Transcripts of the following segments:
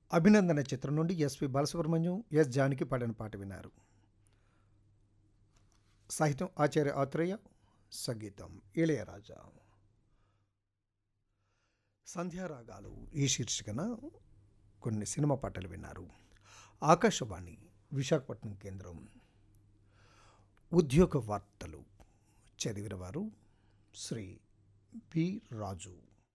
అభినందన చిత్రం నుండి ఎస్పి బాలసుబ్రహ్మణ్యం ఎస్ జానకి పాడిన పాట విన్నారు సాహిత్యం ఆచార్య ఆత్రేయ సంగీతం ఇళయరాజా సంధ్యారాగాలు ఈ శీర్షికన కొన్ని సినిమా పాటలు విన్నారు ఆకాశవాణి విశాఖపట్నం కేంద్రం ఉద్యోగ వార్తలు చదివిన వారు శ్రీ పి రాజు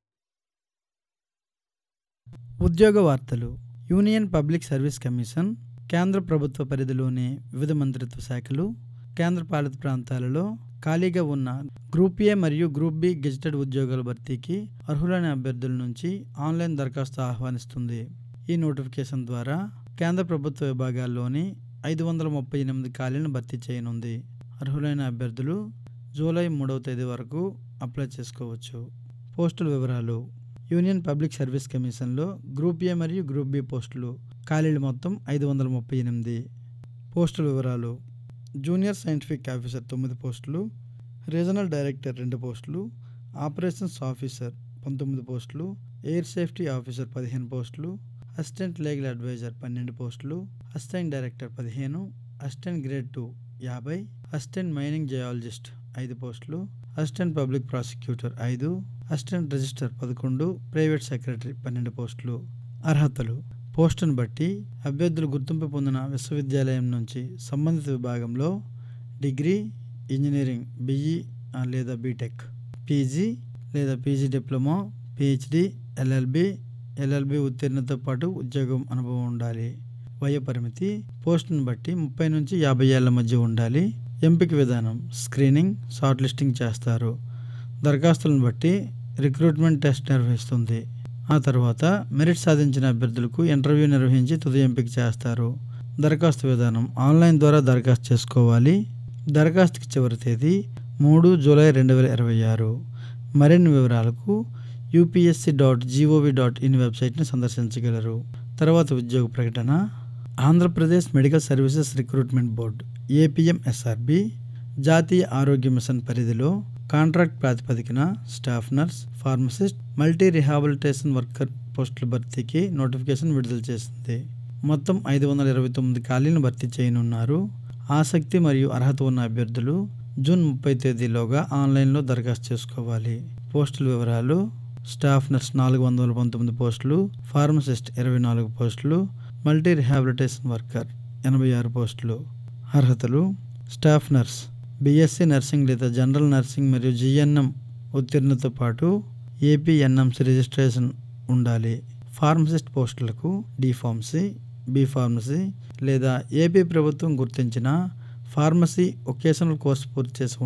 ఉద్యోగ వార్తలు యూనియన్ పబ్లిక్ సర్వీస్ కమిషన్ కేంద్ర ప్రభుత్వ పరిధిలోని వివిధ మంత్రిత్వ శాఖలు కేంద్రపాలిత ప్రాంతాలలో ఖాళీగా ఉన్న గ్రూప్ ఏ మరియు గ్రూప్ బి గెజిటెడ్ ఉద్యోగాల భర్తీకి అర్హులైన అభ్యర్థుల నుంచి ఆన్లైన్ దరఖాస్తు ఆహ్వానిస్తుంది ఈ నోటిఫికేషన్ ద్వారా కేంద్ర ప్రభుత్వ విభాగాల్లోని ఐదు వందల ముప్పై ఎనిమిది ఖాళీలను భర్తీ చేయనుంది అర్హులైన అభ్యర్థులు జూలై మూడవ తేదీ వరకు అప్లై చేసుకోవచ్చు పోస్టుల వివరాలు యూనియన్ పబ్లిక్ సర్వీస్ కమిషన్లో గ్రూప్ ఏ మరియు గ్రూప్ బి పోస్టులు ఖాళీలు మొత్తం ఐదు వందల ముప్పై ఎనిమిది పోస్టుల వివరాలు జూనియర్ సైంటిఫిక్ ఆఫీసర్ తొమ్మిది పోస్టులు రీజనల్ డైరెక్టర్ రెండు పోస్టులు ఆపరేషన్స్ ఆఫీసర్ పంతొమ్మిది పోస్టులు ఎయిర్ సేఫ్టీ ఆఫీసర్ పదిహేను పోస్టులు అసిస్టెంట్ లీగల్ అడ్వైజర్ పన్నెండు పోస్టులు అసిస్టెంట్ డైరెక్టర్ పదిహేను అసిస్టెంట్ గ్రేడ్ టూ యాభై అసిస్టెంట్ మైనింగ్ జయాలజిస్ట్ ఐదు పోస్టులు అసిస్టెంట్ పబ్లిక్ ప్రాసిక్యూటర్ ఐదు అసిస్టెంట్ రిజిస్టర్ పదకొండు ప్రైవేట్ సెక్రటరీ పన్నెండు పోస్టులు అర్హతలు పోస్టును బట్టి అభ్యర్థులు గుర్తింపు పొందిన విశ్వవిద్యాలయం నుంచి సంబంధిత విభాగంలో డిగ్రీ ఇంజనీరింగ్ బిఈ లేదా బీటెక్ పీజీ లేదా PG diploma PhD LLB LLB ఉత్తీర్ణతో పాటు ఉద్యోగం అనుభవం ఉండాలి వయ పరిమితి పోస్టును బట్టి ముప్పై నుంచి యాభై ఏళ్ల మధ్య ఉండాలి ఎంపిక విధానం స్క్రీనింగ్ షార్ట్ లిస్టింగ్ చేస్తారు దరఖాస్తులను బట్టి రిక్రూట్మెంట్ టెస్ట్ నిర్వహిస్తుంది ఆ తర్వాత మెరిట్ సాధించిన అభ్యర్థులకు ఇంటర్వ్యూ నిర్వహించి తుది ఎంపిక చేస్తారు దరఖాస్తు విధానం ఆన్లైన్ ద్వారా దరఖాస్తు చేసుకోవాలి దరఖాస్తుకి చివరి తేదీ మూడు జూలై రెండు వేల ఇరవై ఆరు మరిన్ని వివరాలకు UPSC dot gov dot in వెబ్సైట్ని సందర్శించగలరు తర్వాత ఉద్యోగ ప్రకటన Andhra Pradesh medical services recruitment board APMSRB జాతీయ ఆరోగ్య మిషన్ పరిధిలో కాంట్రాక్ట్ ప్రాతిపదికన staff nurse pharmacist multi rehabilitation worker పోస్టుల భర్తీకి నోటిఫికేషన్ విడుదల చేసింది మొత్తం ఐదు వందల ఇరవై తొమ్మిది ఖాళీలను భర్తీ చేయనున్నారు ఆసక్తి మరియు అర్హత ఉన్న అభ్యర్థులు జూన్ ముప్పై తేదీలోగా ఆన్లైన్లో దరఖాస్తు చేసుకోవాలి పోస్టుల వివరాలు స్టాఫ్ నర్స్ నాలుగు వందల పంతొమ్మిది పోస్టులు ఫార్మసిస్ట్ ఇరవై నాలుగు పోస్టులు మల్టీ రిహాబిలిటేషన్ వర్కర్ ఎనభై ఆరు పోస్టులు అర్హతలు స్టాఫ్ నర్స్ బీఎస్సీ నర్సింగ్ లేదా జనరల్ నర్సింగ్ మరియు జిఎన్ఎం ఉత్తీర్ణతో పాటు ఏపీఎన్ఎంసి రిజిస్ట్రేషన్ ఉండాలి ఫార్మసిస్ట్ పోస్టులకు డి ఫార్మసీ బి ఫార్మసీ లేదా ఏపీ ప్రభుత్వం గుర్తించిన ఫార్మసీ ఒకేషనల్ కోర్సు పూర్తి చేసి